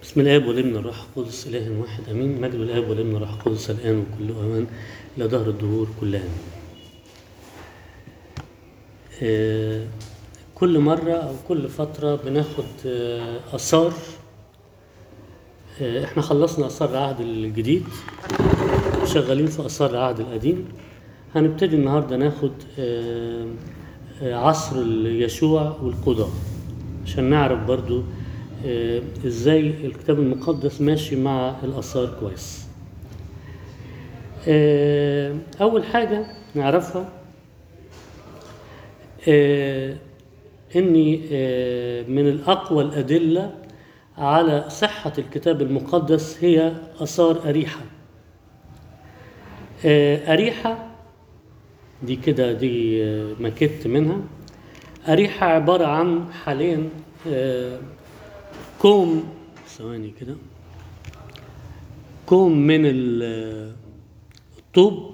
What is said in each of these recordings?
بسم الاب والابن والروح القدس اله واحد امين مجد الاب والابن والروح القدس الان وكل اوان الى دهر الدهور كلها امين آه، كل مرة أو كل فترة بناخد آه، آثار آه، إحنا خلصنا آثار العهد الجديد شغالين في آثار العهد القديم هنبتدي النهاردة ناخد آه، آه، عصر يشوع والقضاء عشان نعرف برضو آه، إزاي الكتاب المقدس ماشي مع الآثار كويس آه، أول حاجة نعرفها آه، اني آه، من الاقوى الادله على صحه الكتاب المقدس هي اثار اريحه آه، اريحه دي كده دي آه، ماكيت منها اريحه عباره عن حاليا آه، كوم ثواني كده كوم من ال- الطوب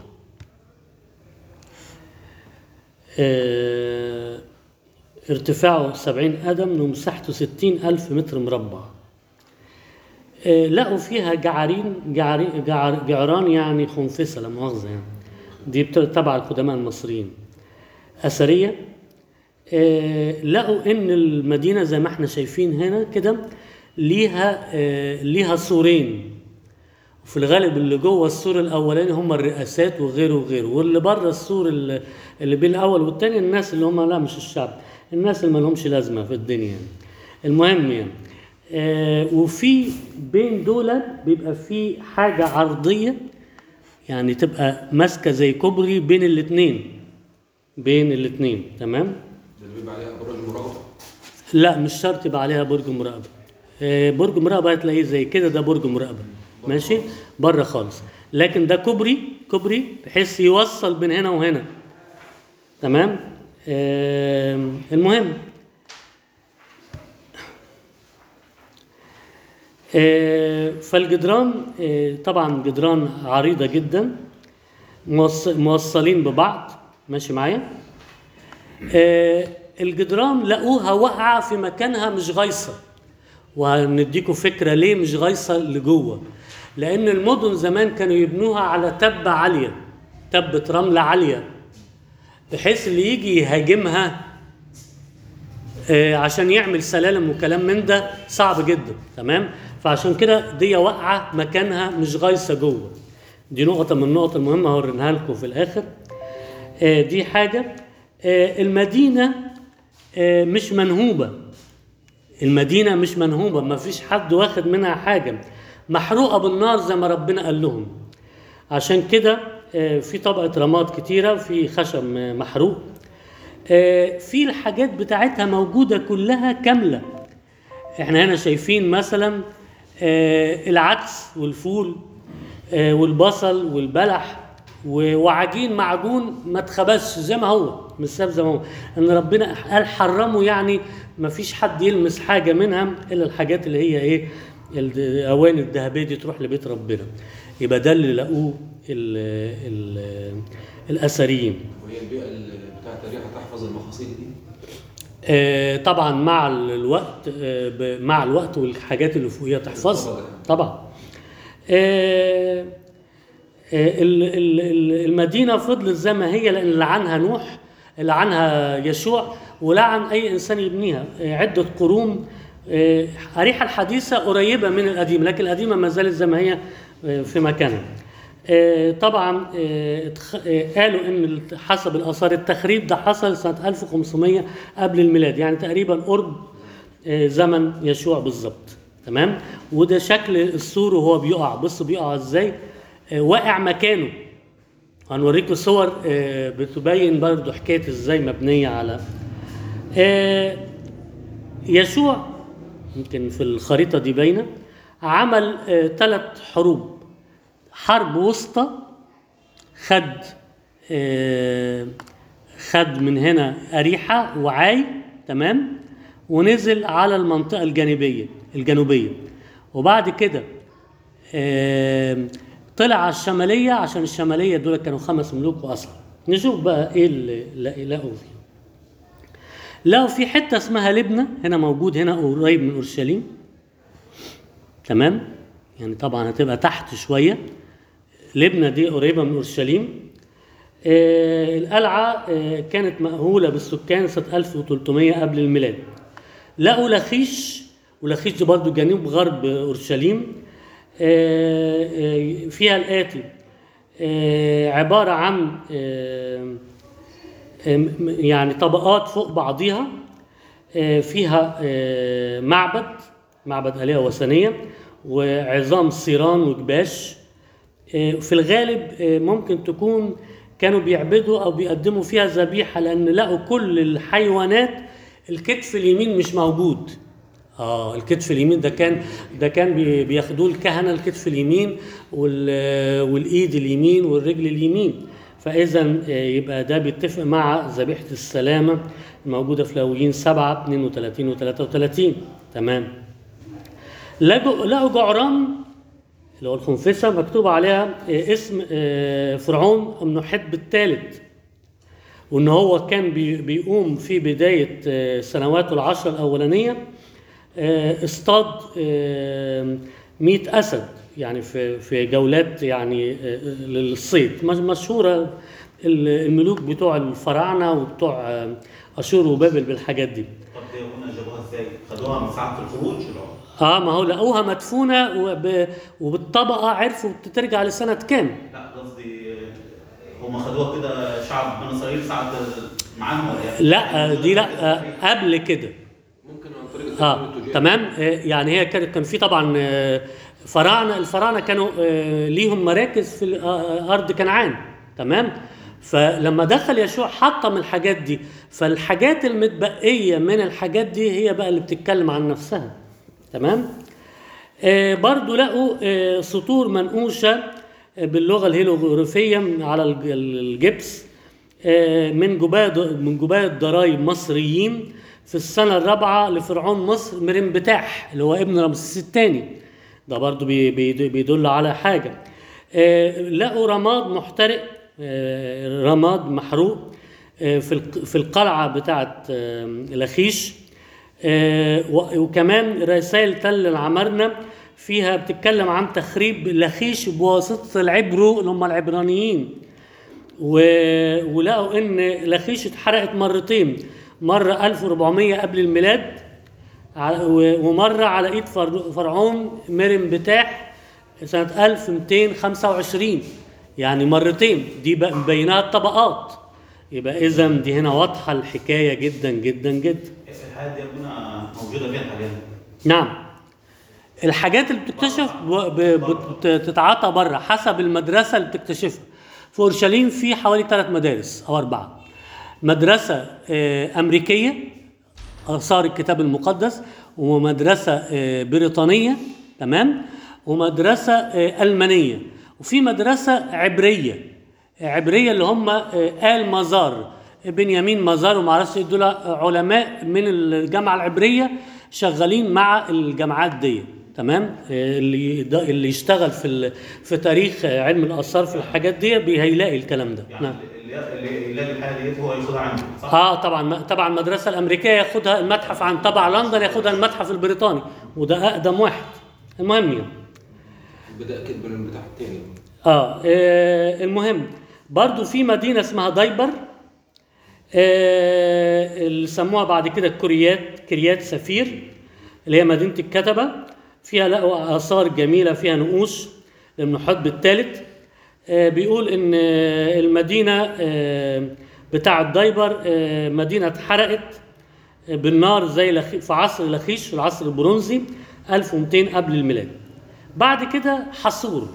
آه، ارتفاعه 70 قدم ومساحته 60 ألف متر مربع آه، لقوا فيها جعارين جعري جعر جعران يعني خنفسة لا مؤاخذة يعني دي بت- تبع القدماء المصريين أثرية آه، لقوا إن المدينة زي ما احنا شايفين هنا كده ليها آه، ليها سورين وفي الغالب اللي جوه السور الاولاني هم الرئاسات وغيره وغيره واللي بره السور اللي اللي بين الاول والثاني الناس اللي هم لا مش الشعب الناس اللي ما لهمش لازمه في الدنيا يعني. المهم يعني آه وفي بين دول بيبقى في حاجه عرضيه يعني تبقى ماسكه زي كوبري بين الاثنين بين الاثنين تمام ده اللي بيبقى عليها ابراج المراقبه لا مش شرط يبقى عليها برج مراقبه آه، برج مراقبه هتلاقيه زي كده ده برج مراقبه ماشي بره خالص لكن ده كوبري كوبري بحيث يوصل بين هنا وهنا تمام آم، المهم آه، فالجدران آه، طبعا جدران عريضه جدا موص- موصلين ببعض ماشي معايا آه، الجدران لقوها واقعه في مكانها مش غايصه وهنديكم فكره ليه مش غايصه لجوه لان المدن زمان كانوا يبنوها على تبه عاليه تبه رمله عاليه بحيث اللي يجي يهاجمها آه، عشان يعمل سلالم وكلام من ده صعب جدا تمام فعشان كده دي واقعه مكانها مش غايصه جوه دي نقطه من النقط المهمه هورينها لكم في الاخر آه، دي حاجه آه، المدينه آه، مش منهوبه المدينه مش منهوبه ما فيش حد واخد منها حاجه محروقه بالنار زي ما ربنا قال لهم عشان كده آه، في طبقه رماد كتيره في خشب آه، محروق آه، في الحاجات بتاعتها موجوده كلها كامله احنا هنا شايفين مثلا آه، العدس والفول آه، والبصل والبلح و- وعجين معجون ما اتخبزش زي ما هو مش ساب زي ما هو ان ربنا قال حرمه يعني ما فيش حد يلمس حاجه منها الا الحاجات اللي هي ايه الاواني الذهبيه دي تروح لبيت ربنا يبقى ده اللي لقوه ال ال الاثريين وهي البيئه اللي بتاعت الريحه تحفظ المحاصيل دي آه، طبعا مع الوقت آه، ب- مع الوقت والحاجات اللي فوقيها تحفظها طبعا آه، آه، ال- ال- ال- المدينة فضلت زي ما هي لأن لعنها نوح لعنها يشوع ولعن أي إنسان يبنيها آه، عدة قرون آه، أريحة الحديثة قريبة من القديمة لكن القديمة ما زالت زي ما هي آه، في مكانها آه، طبعا آه، اتخ- آه، قالوا ان ال- حسب الاثار التخريب ده حصل سنه 1500 قبل الميلاد يعني تقريبا قرب آه، زمن يشوع بالظبط تمام وده شكل السور وهو بيقع بص بيقع ازاي آه، واقع مكانه هنوريكم صور آه، بتبين برضو حكايه ازاي مبنيه على آه، يشوع يمكن في الخريطه دي باينه عمل ثلاث حروب حرب وسطى خد آه، خد من هنا أريحة وعاي تمام ونزل على المنطقة الجانبية الجنوبية وبعد كده آه، طلع على الشمالية عشان الشمالية دول كانوا خمس ملوك وأصلا نشوف بقى إيه اللي لا- لقوا فيه لقوا في حتة اسمها لبنى هنا موجود هنا قريب من أورشليم تمام يعني طبعا هتبقى تحت شويه لبنى دي قريبه من اورشليم آه، القلعه آه، كانت مأهوله بالسكان سنه 1300 قبل الميلاد لقوا لخيش ولخيش دي برضو جنوب غرب اورشليم آه، آه، فيها الاتي آه، عباره عن آه، آه، يعني طبقات فوق بعضيها آه، فيها آه، معبد معبد آلهة وثنية وعظام صيران وجباش آه، في الغالب آه، ممكن تكون كانوا بيعبدوا او بيقدموا فيها ذبيحه لان لقوا كل الحيوانات الكتف اليمين مش موجود اه الكتف اليمين ده كان ده كان بي- بياخدوه الكهنه الكتف اليمين وال- والايد اليمين والرجل اليمين فاذا آه، يبقى ده بيتفق مع ذبيحه السلامه الموجوده في لاويين 7 32 و 33 تمام لقوا لقوا جعران اللي هو الخنفسة مكتوب عليها آه، اسم آه، فرعون أمنحب الثالث وإن هو كان بي- بيقوم في بداية آه، سنواته العشر الأولانية آه، اصطاد آه، مئة أسد يعني في في جولات يعني آه، للصيد مش- مشهورة ال- الملوك بتوع الفراعنة وبتوع آه، أشور وبابل بالحاجات دي طب دي هنا جابوها ازاي؟ خدوها من ساعة الخروج ولا؟ اه ما هو لقوها مدفونة وب... وبالطبقة عرفوا ترجع لسنة كام لا قصدي آه، هم خدوها كده شعب بني اسرائيل ساعة معاهم ولا ايه؟ لا دي لا قبل كده ممكن عن طريق اه التقويم التجاري. تمام آه، يعني هي كان كان في طبعا آه، فراعنه الفراعنه كانوا آه، ليهم مراكز في ال- آه، ارض كنعان تمام فلما دخل يشوع حطم الحاجات دي فالحاجات المتبقيه من الحاجات دي هي بقى اللي بتتكلم عن نفسها تمام آه، برضو لقوا آه، سطور منقوشه آه، باللغه الهيروغليفيه على الج- الجبس آه، من جباية من جباية ضرايب مصريين في السنة الرابعة لفرعون مصر مرنبتاح اللي هو ابن رمسيس الثاني ده برضو بي- بي- بيدل على حاجة آه، لقوا رماد محترق آه، رماد محروق آه، في الق- في القلعة بتاعت آه، لخيش آه، و- وكمان رسائل تل العمارنة فيها بتتكلم عن تخريب لخيش بواسطة العبرو اللي هم العبرانيين و... ولقوا ان لخيش اتحرقت مرتين مره 1400 قبل الميلاد ع- و- ومره على ايد فر- فرعون مرم بتاح سنه 1225 يعني مرتين دي بقى مبيناها الطبقات يبقى اذا دي هنا واضحه الحكايه جدا جدا جدا الحاجات دي يا ابونا موجودة فين الحاجات دي؟ نعم الحاجات اللي بتكتشف ب- ب- بتتعاطى بره حسب المدرسه اللي بتكتشفها في اورشليم في حوالي ثلاث مدارس او اربعه مدرسه آه، امريكيه اثار الكتاب المقدس ومدرسه آه، بريطانيه تمام ومدرسه آه، المانيه وفي مدرسه عبريه عبريه اللي هم آه، آل مزار بنيامين مزار وما اعرفش دول علماء من الجامعه العبريه شغالين مع الجامعات دي تمام آه، اللي اللي يشتغل في ال- في تاريخ علم الاثار في الحاجات دي بي- هيلاقي الكلام ده يعني نعم اللي اللي يلاقي الحاجة دي هو ياخدها عنده صح؟ اه طبعا طبعا المدرسه الامريكيه ياخدها المتحف عن تبع لندن ياخدها المتحف البريطاني وده اقدم واحد المهم يعني بدا كتب من بتاع التاني آه, اه المهم برضو في مدينه اسمها دايبر آه اللي سموها بعد كده كريات كريات سفير اللي هي مدينه الكتبه فيها لقوا اثار جميله فيها نقوش لابن حتب الثالث آه بيقول ان آه، المدينه آه بتاعه دايبر آه مدينه اتحرقت بالنار زي لخي... في عصر لخيش في العصر البرونزي 1200 قبل الميلاد بعد كده حصور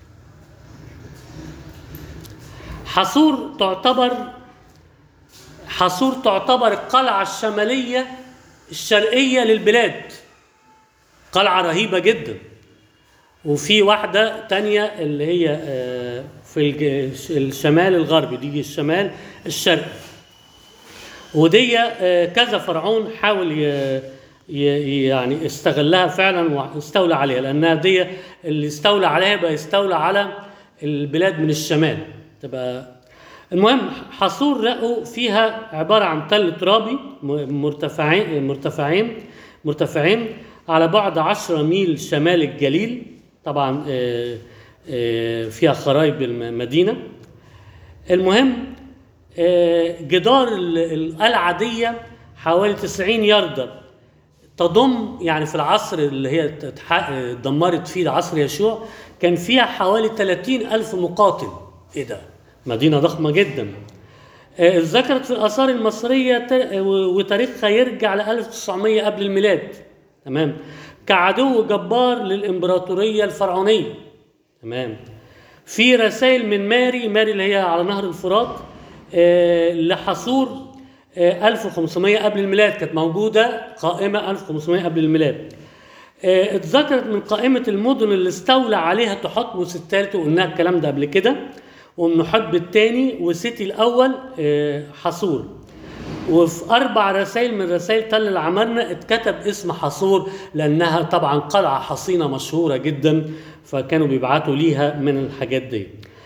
حصور تعتبر حصور تعتبر القلعة الشمالية الشرقية للبلاد قلعة رهيبة جدا وفي واحدة تانية اللي هي آه، في الج- الشمال الغربي دي الشمال الشرقي ودي آه، كذا فرعون حاول ي- ي- يعني استغلها فعلا واستولى عليها لانها دي اللي استولى عليها يبقى يستولى على البلاد من الشمال تبقى المهم حصور لقوا فيها عباره عن تل ترابي م- مرتفعين مرتفعين مرتفعين على بعد 10 ميل شمال الجليل طبعا آه، آه، فيها خرايب المدينة المهم آه، جدار ال- القلعة دي حوالي 90 ياردة تضم يعني في العصر اللي هي اتح- اتدمرت فيه عصر يشوع كان فيها حوالي 30 ألف مقاتل ايه ده مدينة ضخمة جدا آه، ذكرت في الآثار المصرية ت- و- وتاريخها يرجع ل 1900 قبل الميلاد تمام كعدو جبار للإمبراطورية الفرعونية تمام في رسائل من ماري ماري اللي هي على نهر الفرات آه، لحصور آه، 1500 قبل الميلاد كانت موجودة قائمة 1500 قبل الميلاد آه، اتذكرت من قائمة المدن اللي استولى عليها تحتمس الثالث وقلنا الكلام ده قبل كده ومنحب الثاني وسيتي الأول آه، حصور وفي أربع رسائل من رسائل تل العمارنة اتكتب اسم حصور لأنها طبعا قلعة حصينة مشهورة جدا فكانوا بيبعتوا ليها من الحاجات دي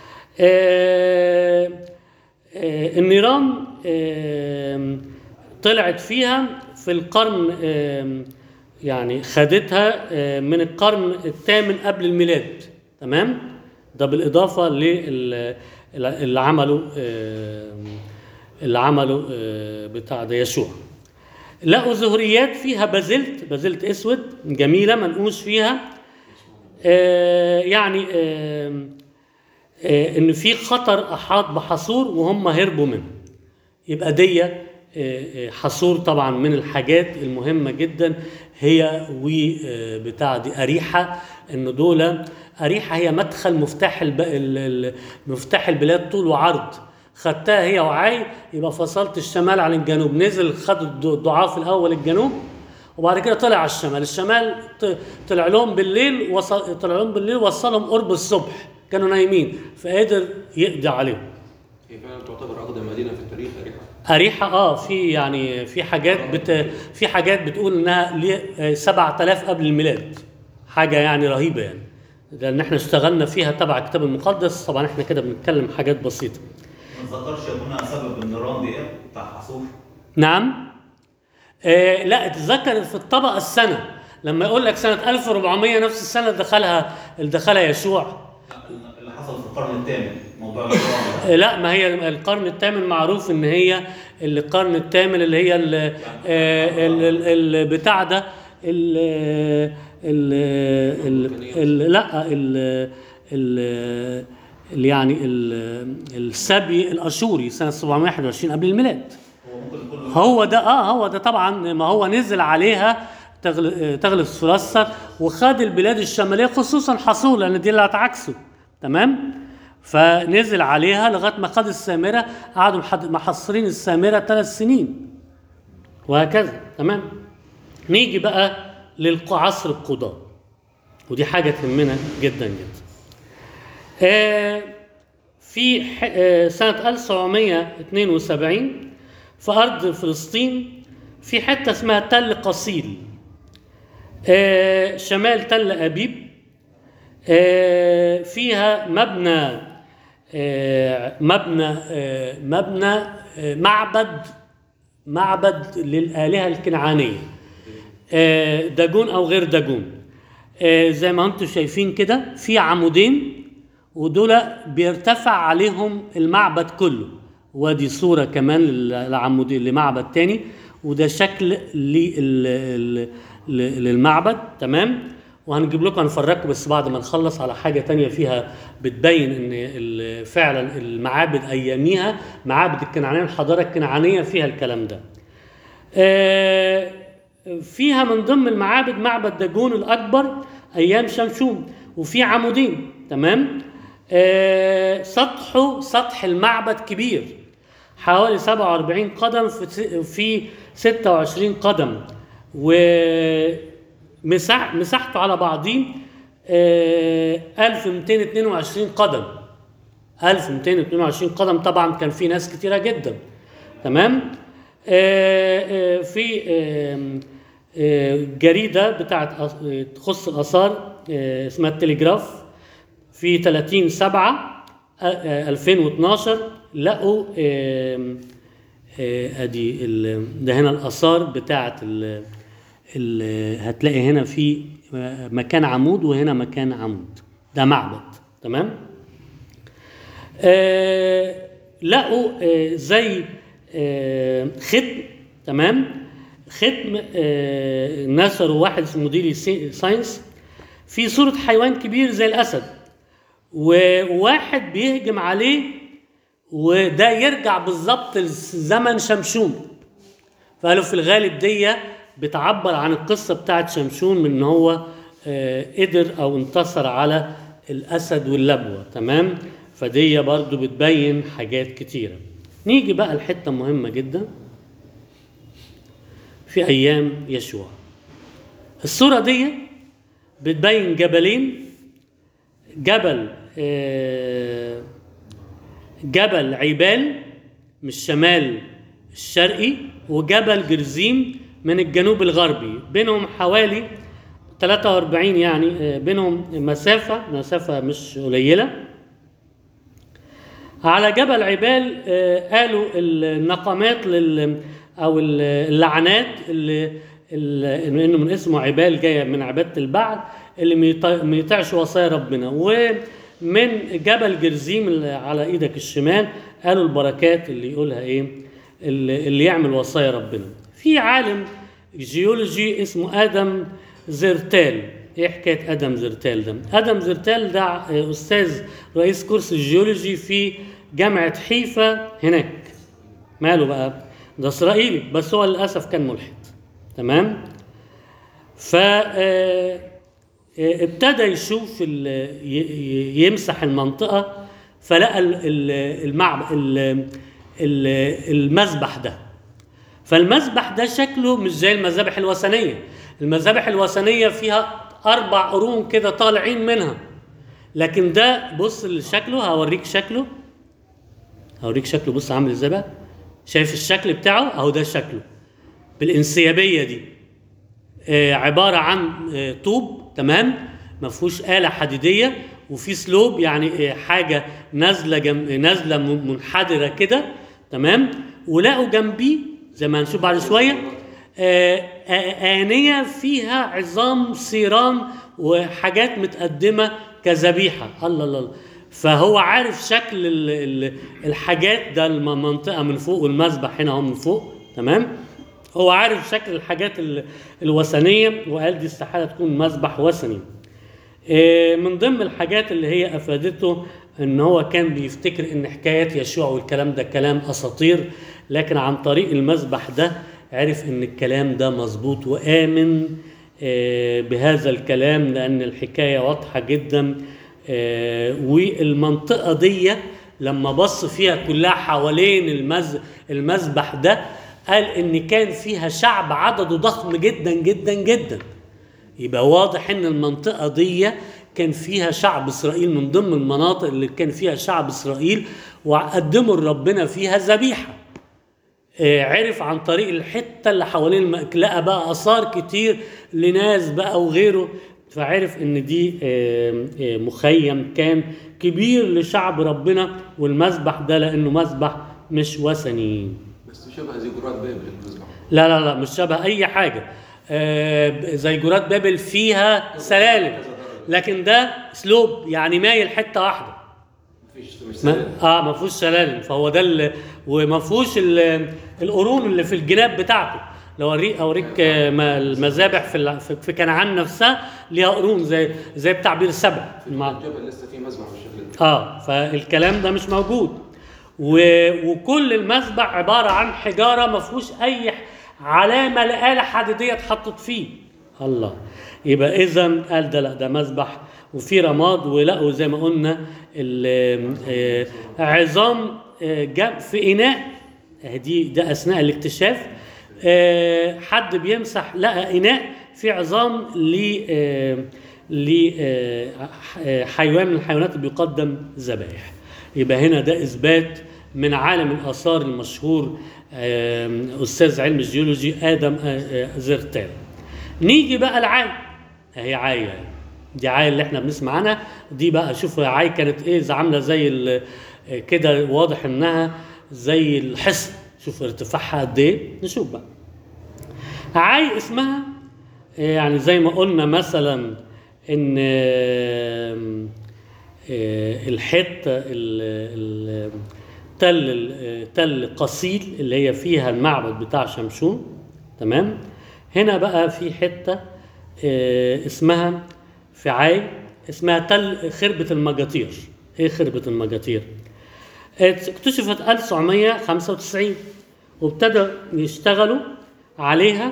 آه، آه، النيران آه، طلعت فيها في القرن آه، يعني خدتها آه، من القرن الثامن قبل الميلاد تمام ده بالإضافة لل- اللي عملوا آه، اللي عملوا آه، بتاع ده يشوع لقوا زهريات فيها بازلت بازلت اسود جميله منقوش فيها آه، يعني آه، آه، ان في خطر احاط بحصور وهم هربوا منه يبقى دي آه، آه، حصور طبعا من الحاجات المهمه جدا هي وبتاع دي اريحه ان دول اريحه هي مدخل مفتاح الب... ال- ال- مفتاح البلاد طول وعرض خدتها هي وعاي يبقى فصلت الشمال عن الجنوب نزل خد الض- الضعاف الاول الجنوب وبعد كده طلع على الشمال الشمال ط- طلع لهم بالليل وصل طلع لهم بالليل وصلهم قرب الصبح كانوا نايمين فقدر يقضي عليهم هي فعلا تعتبر اقدم مدينه في التاريخ اريحا أريحة اه في يعني في حاجات بت في حاجات بتقول انها ليه- آه، 7000 قبل الميلاد حاجة يعني رهيبة يعني لأن احنا اشتغلنا فيها تبع الكتاب المقدس طبعا احنا كده بنتكلم حاجات بسيطة ما تذكرش يا ابونا سبب النيران دي ايه بتاع حصور نعم آه لا اتذكر في الطبقة السنة لما يقول لك سنة 1400 نفس السنة دخلها اللي دخلها يشوع اللي حصل في القرن الثامن موضوع النيران ده آه، لا ما هي القرن الثامن معروف ان هي القرن الثامن اللي هي ال ال ال ال بتاع ده ال ال ال ال لا ال ال ال يعني ال السبي الاشوري سنه 721 قبل الميلاد هو ممكن يكون هو ده اه هو ده طبعا ما هو نزل عليها تغل- تغلب سلسة وخد البلاد الشماليه خصوصا حصول لان دي اللي هتعكسه تمام فنزل عليها لغايه ما خد السامره قعدوا محد- محصرين السامره ثلاث سنين وهكذا تمام نيجي بقى للعصر القضاء ودي حاجه تهمنا جدا جدا آه، في ح- آه، سنة 1972 في أرض فلسطين في حتة اسمها تل قصيل آه، شمال تل أبيب آه، فيها مبنى آه، مبنى آه، مبنى آه، معبد معبد للآلهة الكنعانية آه، داجون أو غير داجون آه، زي ما انتم شايفين كده في عمودين ودول بيرتفع عليهم المعبد كله ودي صورة كمان للعمودين لمعبد تاني وده شكل لل- ال- ل- للمعبد تمام وهنجيب لكم هنفرجكم بس بعد ما نخلص على حاجة تانية فيها بتبين ان ال- فعلا المعابد اياميها معابد الكنعانية الحضارة الكنعانية فيها الكلام ده آه، فيها من ضمن المعابد معبد داجون الأكبر أيام شمشون وفي عمودين تمام آه، سطحه سطح المعبد كبير حوالي 47 قدم في س- في 26 قدم ومساح مساحته على بعضين آه، 1222 قدم 1222 قدم طبعا كان في ناس كتيرة جدا تمام آه، آه، في آم، آه، جريدة بتاعت أص- آه، تخص الآثار آه، اسمها التليجراف في 30 7 2012 لقوا آم، آه، ادي ال- ده هنا الآثار بتاعت ال- ال- هتلاقي هنا في مكان عمود وهنا مكان عمود ده معبد تمام آه لقوا آه زي آه ختم تمام ختم آه نشروا واحد اسمه ديلي سي- ساينس في صورة حيوان كبير زي الأسد وواحد بيهجم عليه وده يرجع بالظبط لزمن شمشون فقالوا في الغالب دي بتعبر عن القصه بتاعت شمشون من ان هو آه، قدر او انتصر على الاسد واللبوه تمام فدي برضو بتبين حاجات كتيره نيجي بقى الحته مهمه جدا في ايام يشوع الصوره دي بتبين جبلين جبل آه، جبل عيبال من الشمال الشرقي وجبل جرزيم من الجنوب الغربي بينهم حوالي 43 يعني آه، بينهم مسافة مسافة مش قليلة على جبل عبال آه، قالوا النقمات لل او ال- اللعنات اللي اللي- انه من اسمه عبال جايه من عباده البعل اللي ما يط- ما يطيعش وصايا ربنا ومن جبل جرزيم اللي على ايدك الشمال قالوا البركات اللي يقولها ايه اللي اللي يعمل وصايا ربنا في عالم جيولوجي اسمه ادم زرتال ايه حكايه ادم زرتال ده ادم زرتال ده آه، استاذ رئيس كورس الجيولوجي في جامعه حيفا هناك ماله بقى ده اسرائيلي بس هو للاسف كان ملحد تمام ف آه، آه، ابتدى يشوف ال- ي- ي- يمسح المنطقه فلقى ال- ال- المعب ال- ال- المذبح ده فالمذبح ده شكله مش زي المذابح الوثنيه المذابح الوثنيه فيها اربع قرون كده طالعين منها لكن ده بص لشكله هوريك شكله هوريك شكله بص عامل ازاي بقى شايف الشكل بتاعه اهو ده شكله بالانسيابيه دي آه عباره عن آه طوب تمام ما فيهوش آلة حديدية وفي سلوب يعني آه حاجة نازلة جم... نازلة م- منحدرة كده تمام ولقوا جنبيه زي ما هنشوف بعد شوية آه آه آنية فيها عظام سيران وحاجات متقدمة كذبيحة الله الله الله فهو عارف شكل ال- ال- الحاجات ده المنطقة من فوق والمذبح هنا هو من فوق تمام هو عارف شكل الحاجات ال- الوثنية وقال دي استحالة تكون مذبح وثني آه، من ضمن الحاجات اللي هي افادته ان هو كان بيفتكر ان حكايات يشوع والكلام ده كلام اساطير لكن عن طريق المذبح ده عرف ان الكلام ده مظبوط وامن آه، بهذا الكلام لان الحكايه واضحه جدا آه، والمنطقه دي لما بص فيها كلها حوالين المز المذبح ده قال ان كان فيها شعب عدده ضخم جدا جدا جدا يبقى واضح ان المنطقه دي كان فيها شعب اسرائيل من ضمن المناطق اللي كان فيها شعب اسرائيل وقدموا لربنا فيها ذبيحه آه، عرف عن طريق الحته اللي حوالين الم- لقى بقى اثار كتير لناس بقى وغيره فعرف ان دي آه، آه، مخيم كان كبير لشعب ربنا والمذبح ده لانه مذبح مش وثني بس شبه زيجورات بابل المذبح لا لا لا مش شبه اي حاجه آه، زي جرات بابل فيها سلالم لكن ده سلوب يعني مايل حته واحده مفيش مش ما سلام اه ما فيهوش سلالم فهو ده ال- وما فيهوش ال- القرون اللي في الجناب بتاعته لو اوريك اوريك آه، ما- المذابح في ال- في- في كنعان نفسها ليها قرون زي زي بتاع بير سبع مع- الجبل لسه فيه مذبح بالشكل ده اه فالكلام ده مش موجود و... وكل المذبح عباره عن حجاره ما فيهوش اي ح- علامه لآلة حديديه اتحطت فيه الله يبقى اذا قال ده لا ده مذبح وفي رماد ولقوا زي ما قلنا ال- آه، عظام آه، جاب في اناء آه، دي ده اثناء الاكتشاف آه، حد بيمسح لقى اناء في عظام ل آه، لحيوان من الحيوانات اللي بيقدم ذبائح يبقى هنا ده اثبات من عالم الاثار المشهور آم، استاذ علم الجيولوجي ادم آه، آه، زرتال نيجي بقى العاي اهي عايه دي عايه اللي احنا بنسمع عنها دي بقى شوف عاي كانت ايه زي عامله زي ال- آه، كده واضح انها زي الحصن شوف ارتفاعها قد ايه نشوف بقى عاي اسمها يعني زي ما قلنا مثلا ان آم، آه، الحته ال- ال- تل ال- تل قصيل اللي هي فيها المعبد بتاع شمشون تمام هنا بقى في حته آه، اسمها في عاي اسمها تل خربة المجاتير ايه خربة المجاتير اكتشفت 1995 وابتدوا يشتغلوا عليها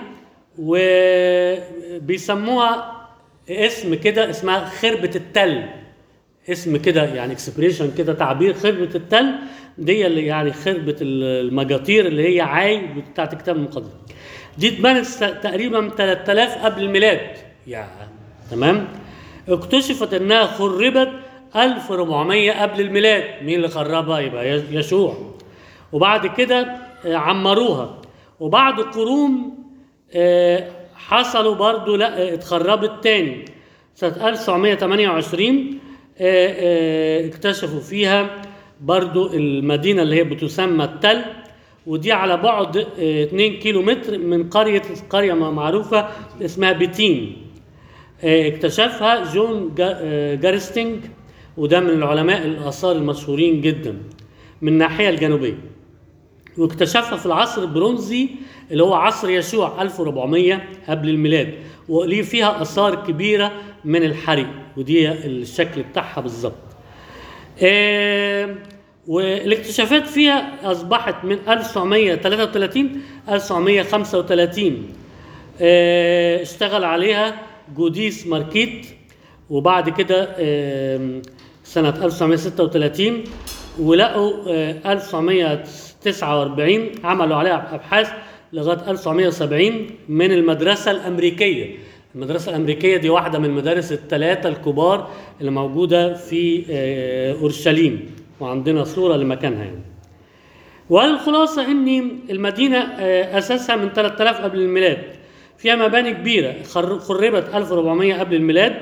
وبيسموها اسم كده اسمها خربة التل اسم كده يعني اكسبريشن كده تعبير خربة التل دي اللي يعني خربة المجاتير اللي هي عاي بتاعت الكتاب المقدس دي اتبنت س- تقريبا 3000 قبل الميلاد يعني تمام اكتشفت انها خربت 1400 قبل الميلاد مين اللي خربها يبقى يش- يشوع وبعد كده آه، عمروها وبعد قرون آه، حصلوا برضو لا آه، اتخربت تاني سنة 1928 آه، آه، اكتشفوا فيها برضو المدينة اللي هي بتسمى التل ودي على بعد آه، 2 كيلو متر من قرية قرية معروفة اسمها بيتين آه، اكتشفها جون جا- آه، جارستينج وده من العلماء الآثار المشهورين جدا من الناحية الجنوبية واكتشفها في العصر البرونزي اللي هو عصر يشوع 1400 قبل الميلاد وليه فيها آثار كبيرة من الحريق ودي الشكل بتاعها بالظبط آه، والاكتشافات فيها أصبحت من 1933 1935 آه، اشتغل عليها جوديس ماركيت وبعد كده آم، سنة 1936 ولقوا آه، 1949 عملوا عليها أبحاث لغاية 1970 من المدرسة الأمريكية المدرسة الأمريكية دي واحدة من المدارس الثلاثة الكبار اللي موجودة في آه، أورشليم وعندنا صورة لمكانها يعني والخلاصة ان المدينة آه، اساسها من 3000 قبل الميلاد فيها مباني كبيرة خر- خربت 1400 قبل الميلاد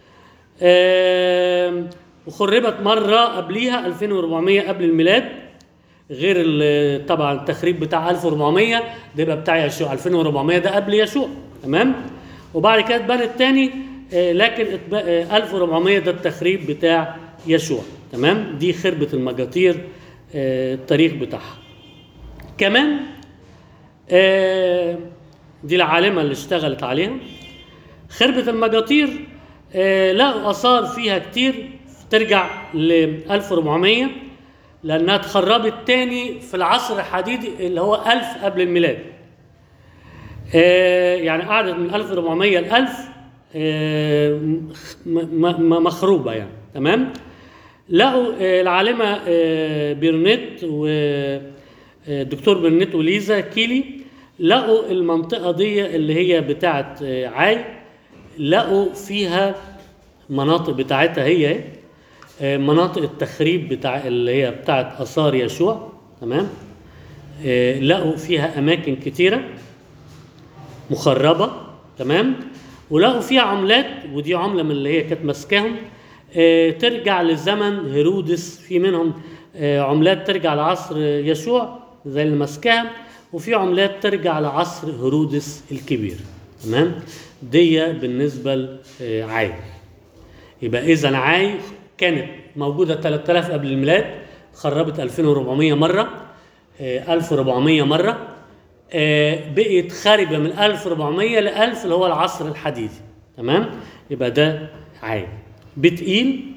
آم، وخربت مرة قبليها 2400 قبل الميلاد غير ال- طبعا التخريب بتاع 1400 ده يبقى بتاع يشوع 2400 ده قبل يشوع تمام وبعد كده اتبنت تاني آه، لكن اتب- آه، 1400 ده التخريب بتاع يشوع تمام دي خربة المجاتير آه، التاريخ بتاعها كمان آه، دي العالمة اللي اشتغلت عليها خربة المجاتير آه، لقوا آثار فيها كتير ترجع ل 1400 لأنها اتخربت تاني في العصر الحديدي اللي هو 1000 قبل الميلاد آه، يعني قعدت من 1400 ل 1000 آه، م- م- م- مخروبة يعني تمام لقوا آه، العالمة آه، بيرنت والدكتور بيرنت وليزا كيلي لقوا المنطقة دي اللي هي بتاعت آه، عاي لقوا فيها مناطق بتاعتها هي إيه؟ آه، مناطق التخريب بتاع اللي هي بتاعت آثار يشوع تمام آه، لقوا فيها أماكن كتيرة مخربة تمام ولقوا فيها عملات ودي عملة من اللي هي كانت ماسكاهم آه، ترجع لزمن هيرودس في منهم آه، عملات ترجع لعصر يشوع زي اللي ماسكاها وفي عملات ترجع لعصر هيرودس الكبير تمام دي بالنسبة لعاي يبقى إذا عاي كانت موجودة 3000 قبل الميلاد خربت 2400 مرة آه، 1400 مرة آه، بقت خاربة من 1400 ل 1000 اللي هو العصر الحديثي تمام يبقى ده عاي بتقيل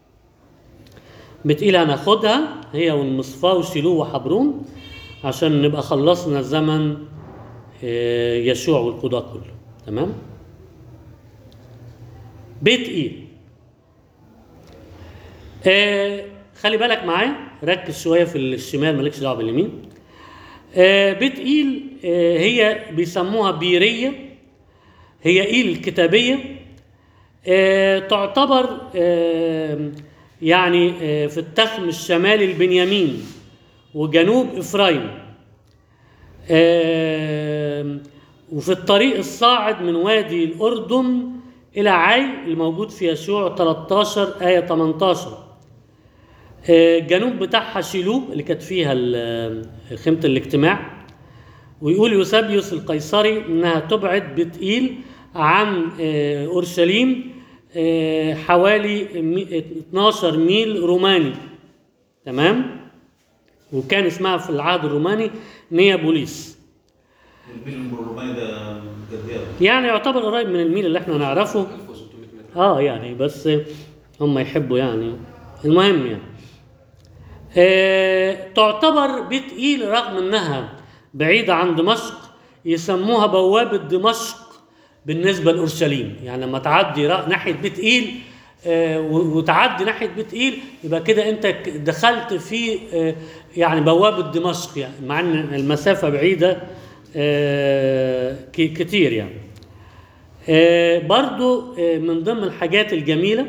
بتقيل هناخدها هي والمصفاة وشيلوه وحبرون عشان نبقى خلصنا زمن آه، يشوع والقضاء كله تمام بيت ايل آه خلي بالك معايا ركز شويه في الشمال مالكش دعوه باليمين آه بيت ايل آه هي بيسموها بيريه هي ايل الكتابيه آه تعتبر آه يعني آه في التخم الشمالي البنيامين وجنوب افرايم آه وفي الطريق الصاعد من وادي الاردن الى عاي الموجود في يشوع 13 ايه 18 آه، الجنوب بتاعها شيلوه اللي كانت فيها ال- خيمة الاجتماع ويقول يوسابيوس القيصري انها تبعد بتقيل عن آه، اورشليم آه، حوالي مي- 12 ميل روماني تمام وكان اسمها في العهد الروماني نيابوليس الميل الروماني ده جدير يعني يعتبر قريب من الميل اللي احنا نعرفه 1600 متر اه يعني بس هم يحبوا يعني المهم يعني آه تعتبر بيت ايل رغم انها بعيده عن دمشق يسموها بوابه دمشق بالنسبه لاورشليم يعني لما تعدي را- ناحيه بيت ايل آه و- وتعدي ناحيه بيت ايل يبقى كده انت ك- دخلت في آه يعني بوابه دمشق يعني مع ان المسافه بعيده آه ك- كتير يعني آه، برضو آه، من ضمن الحاجات الجميلة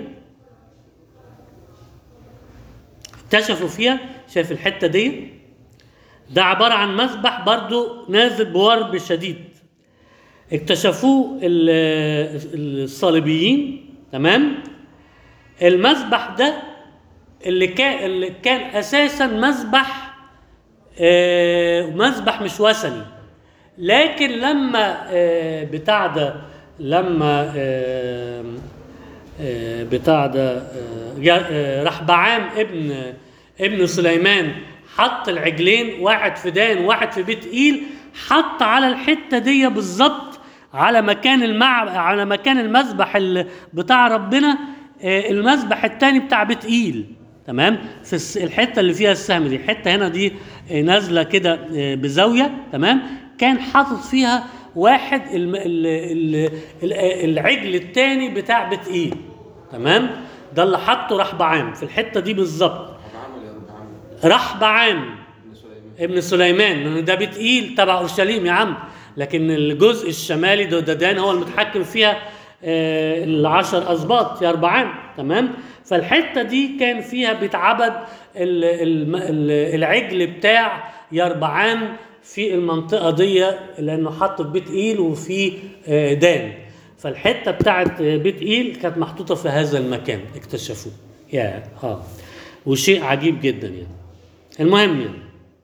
اكتشفوا فيها شايف الحتة دي ده عبارة عن مسبح برضو نازل بورب شديد اكتشفوه ال- الصليبيين تمام المسبح ده اللي كان اللي كان اساسا مسبح آه، مسبح مش وثني لكن لما آه، بتاع ده لما آه، آه، بتاع ده آه، جا- آه، رحبعام ابن ابن سليمان حط العجلين واحد في دان واحد في بيت ايل حط على الحته دي بالظبط على مكان المع على مكان المذبح ال- بتاع ربنا آه، المذبح التاني بتاع بيت ايل تمام في الس- الحته اللي فيها السهم دي الحته هنا دي آه، نازله كده آه، بزاويه تمام كان حاطط فيها واحد الم... ال... ال... ال... العجل التاني بتاع بيت ايل تمام ده اللي حطه رحبعام في الحته دي بالظبط رب عام ولا رب عام رحبعام ابن سليمان ابن سليمان لان ده بيت ايل تبع اورشليم يا عم لكن الجزء الشمالي ده ده دان هو المتحكم فيها آه، العشر اسباط يا اربعان تمام فالحته دي كان فيها بيتعبد ال- الم- ال- العجل بتاع يربعان في المنطقه دي لانه حط في بيت ايل وفي آه، دان فالحته بتاعت آه، بيت ايل كانت محطوطه في هذا المكان اكتشفوه يا اه وشيء عجيب جدا يعني المهم يعني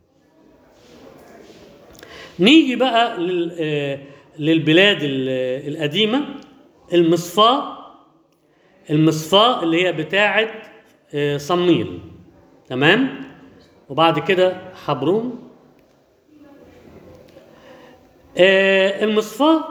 نيجي بقى لل- آه، للبلاد ال- القديمة المصفاة المصفاة اللي هي بتاعة آه، صميل تمام وبعد كده حبرون آه، المصفاة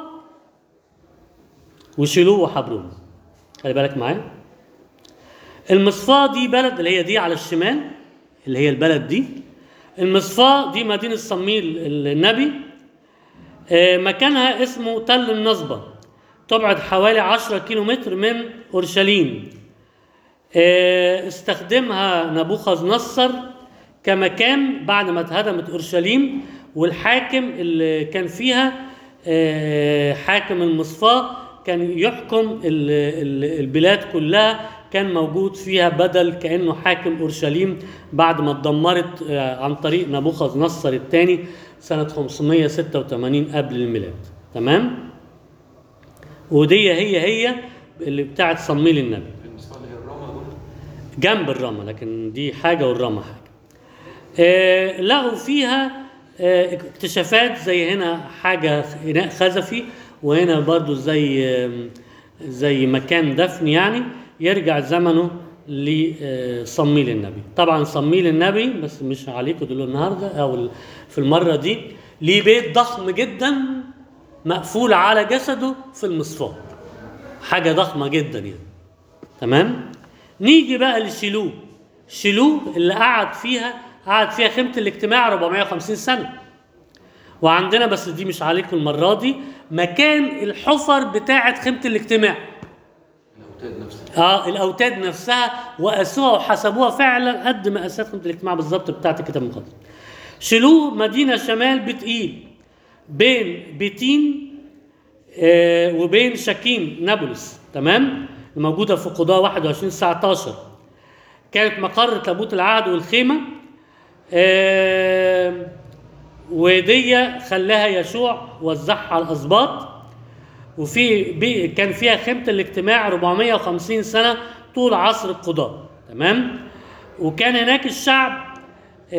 وشيلوه وحبرون خلي بالك معايا المصفاة دي بلد اللي هي دي على الشمال اللي هي البلد دي المصفاة دي مدينة صميل النبي آه، مكانها اسمه تل النصبة تبعد حوالي 10 كيلو متر من أورشليم آه، استخدمها نبوخذ نصر كمكان بعد ما اتهدمت أورشليم والحاكم اللي كان فيها آه، حاكم المصفاة كان يحكم ال- ال- البلاد كلها كان موجود فيها بدل كأنه حاكم أورشليم بعد ما اتدمرت آه، عن طريق نبوخذ نصر الثاني سنة 586 قبل الميلاد تمام ودي هي هي اللي بتاعت صميل النبي المصفى اللي هي الرمى برضه جنب الرمى لكن دي حاجة والرمى حاجة آه لقوا فيها آه اكتشافات زي هنا حاجة إناء خزفي وهنا برضو زي آم، زي مكان دفن يعني يرجع زمنه لصميل النبي طبعا صميل النبي بس مش عليكم دول النهارده او ال- في المره دي ليه بيت ضخم جدا مقفول على جسده في المصفاه حاجه ضخمه جدا يعني تمام نيجي بقى لشيلوه شيلوه اللي قعد فيها قعد فيها خيمه الاجتماع 450 سنه وعندنا بس دي مش عليكم المره دي مكان الحفر بتاعه خيمه الاجتماع الاوتاد نفسها اه الاوتاد نفسها وقاسوها وحسبوها فعلا قد مقاسات خيمه الاجتماع بالظبط بتاعت الكتاب المقدس شيلوه مدينه شمال بيت ايل بين بيتين آه وبين شكيم نابلس تمام موجوده في قضاء 21 19 كانت مقر تابوت العهد والخيمه آه ودي خلاها يشوع وزعها على الاسباط وفي بي كان فيها خيمة الاجتماع 450 سنة طول عصر القضاء تمام وكان هناك الشعب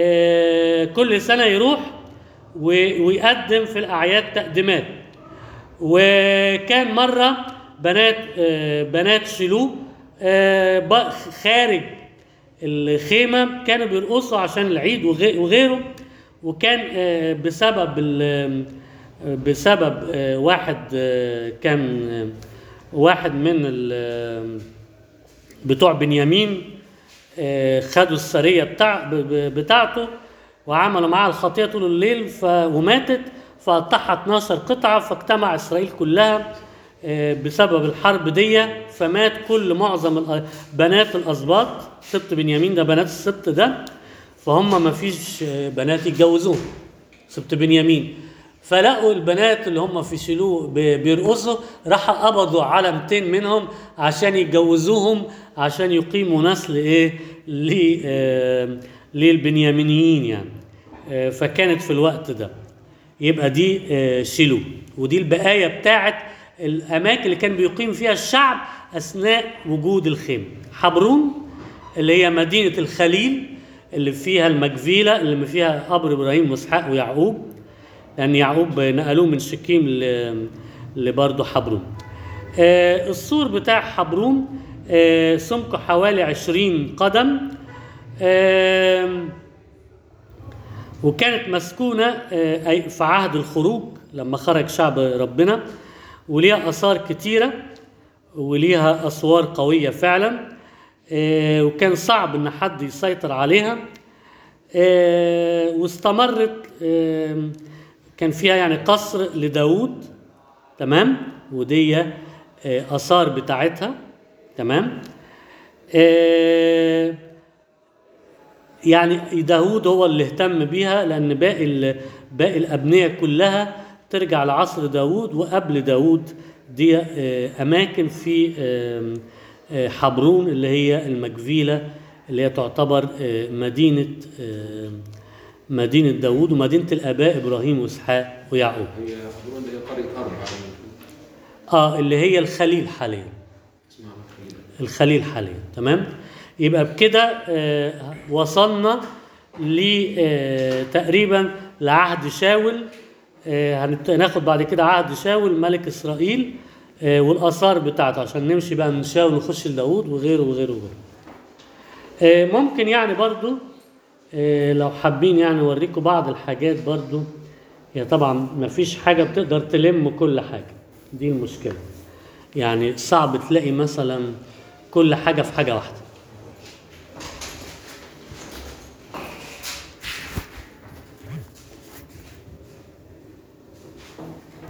آه، كل سنة يروح و- ويقدم في الأعياد تقديمات وكان مرة بنات آه، بنات شيلو آه، ب- خارج الخيمة كانوا بيرقصوا عشان العيد وغي- وغيره وكان آه، بسبب ال- آه، بسبب آه، واحد آه، كان آه، واحد من ال- بتوع بنيامين آه، خدوا السرية بتاع ب- ب- بتاعته وعملوا معاها الخطية طول الليل ف... وماتت فقطعها 12 قطعة فاجتمع إسرائيل كلها آه، بسبب الحرب دي فمات كل معظم الأ- بنات الأسباط سبط بنيامين ده بنات السبط ده فهم ما فيش آه، بنات يتجوزوهم سبط بنيامين فلقوا البنات اللي هم في شيلوه ب- بيرقصوا راحوا قبضوا على 200 منهم عشان يتجوزوهم عشان يقيموا نسل ايه ل- آه، للبنيامينيين يعني آه، فكانت في الوقت ده يبقى دي آه، شيلو ودي البقايا بتاعت الاماكن اللي كان بيقيم فيها الشعب اثناء وجود الخيمه حبرون اللي هي مدينه الخليل اللي فيها المجفيله اللي فيها قبر ابراهيم واسحاق ويعقوب لان يعقوب نقلوه من شكيم ل- لبرضه حبرون آه، السور بتاع حبرون آه، سمكه حوالي 20 قدم آم، وكانت مسكونة آه، أي في عهد الخروج لما خرج شعب ربنا وليها آثار كتيرة وليها أسوار قوية فعلا آه، وكان صعب إن حد يسيطر عليها آه، واستمرت آه، كان فيها يعني قصر لداود تمام ودي آه، آثار بتاعتها تمام آه، يعني داود هو اللي اهتم بيها لان باقي ال- باقي الابنيه كلها ترجع لعصر داود وقبل داود دي آه، اماكن في آم، آه، حبرون اللي هي المجفيله اللي هي تعتبر آه، مدينه آم، مدينه داود ومدينه الاباء ابراهيم واسحاق ويعقوب هي حضور اللي هي قرية أرب على اه اللي هي الخليل حاليا اسمها مكرية الخليل حاليا تمام يبقى بكده آه، وصلنا ل آه، تقريبا لعهد شاول آه، هنبت- هناخد بعد كده عهد شاول ملك اسرائيل آه، والاثار بتاعته عشان نمشي بقى من شاول نخش لداود وغيره وغيره وغيره آه، ممكن يعني برضو آه، لو حابين يعني اوريكم بعض الحاجات برضو هي طبعا ما فيش حاجة بتقدر تلم كل حاجة دي المشكلة يعني صعب تلاقي مثلا كل حاجة في حاجة واحدة